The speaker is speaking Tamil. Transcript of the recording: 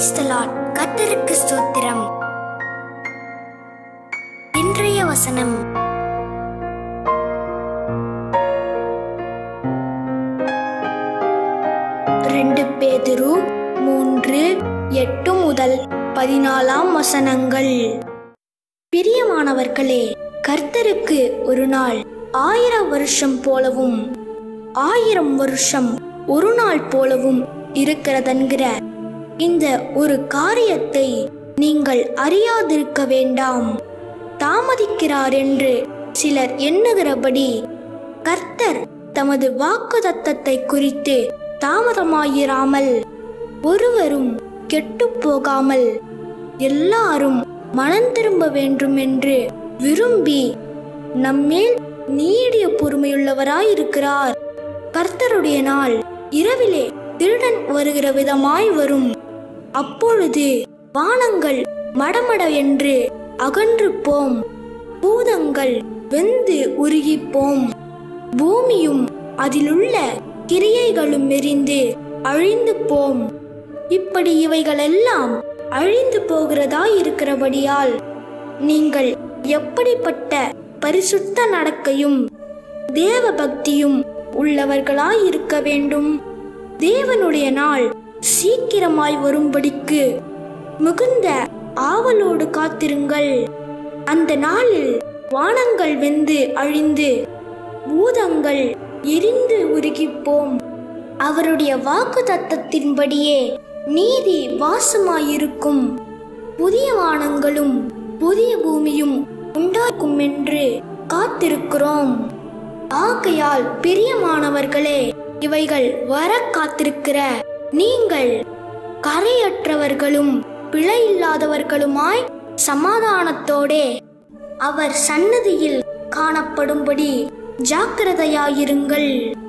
Praise the Lord. கர்த்தருக்கு ஸ்தோத்திரம் இன்றைய வசனம் ரெண்டு பேதுரு மூன்று எட்டு முதல் பதினாலாம் வசனங்கள் பிரியமானவர்களே கர்த்தருக்கு ஒரு நாள் ஆயிரம் வருஷம் போலவும் ஆயிரம் வருஷம் ஒரு நாள் போலவும் இருக்கிறதென்கிற இந்த ஒரு காரியத்தை நீங்கள் அறியாதிருக்க வேண்டாம் தாமதிக்கிறார் என்று சிலர் எண்ணுகிறபடி கர்த்தர் தமது வாக்குதத்தத்தை குறித்து தாமதமாயிராமல் ஒருவரும் கெட்டுப் போகாமல் எல்லாரும் மனம் திரும்ப வேண்டும் என்று விரும்பி நம்மேல் நீடிய பொறுமையுள்ளவராயிருக்கிறார் கர்த்தருடைய நாள் இரவிலே திருடன் வருகிற விதமாய் வரும் அப்பொழுது வானங்கள் மடமட என்று அகன்று போம் பூதங்கள் வெந்து உருகிப் போம் பூமியும் அதிலுள்ள கிரியைகளும் எரிந்து அழிந்து போம் இப்படி இவைகளெல்லாம் அழிந்து போகிறதா இருக்கிறபடியால் நீங்கள் எப்படிப்பட்ட பரிசுத்த நடக்கையும் தேவ பக்தியும் உள்ளவர்களாய் இருக்க வேண்டும் தேவனுடைய நாள் சீக்கிரமாய் வரும்படிக்கு மிகுந்த ஆவலோடு காத்திருங்கள் அந்த நாளில் வானங்கள் வெந்து அழிந்து பூதங்கள் எரிந்து உருகிப்போம் அவருடைய வாக்கு தத்தத்தின்படியே நீதி வாசமாயிருக்கும் புதிய வானங்களும் புதிய பூமியும் உண்டாக்கும் என்று காத்திருக்கிறோம் ஆகையால் பிரியமானவர்களே இவைகள் வர காத்திருக்கிற நீங்கள் கரையற்றவர்களும் பிழையில்லாதவர்களுமாய் சமாதானத்தோடே அவர் சன்னதியில் காணப்படும்படி ஜாக்கிரதையாயிருங்கள்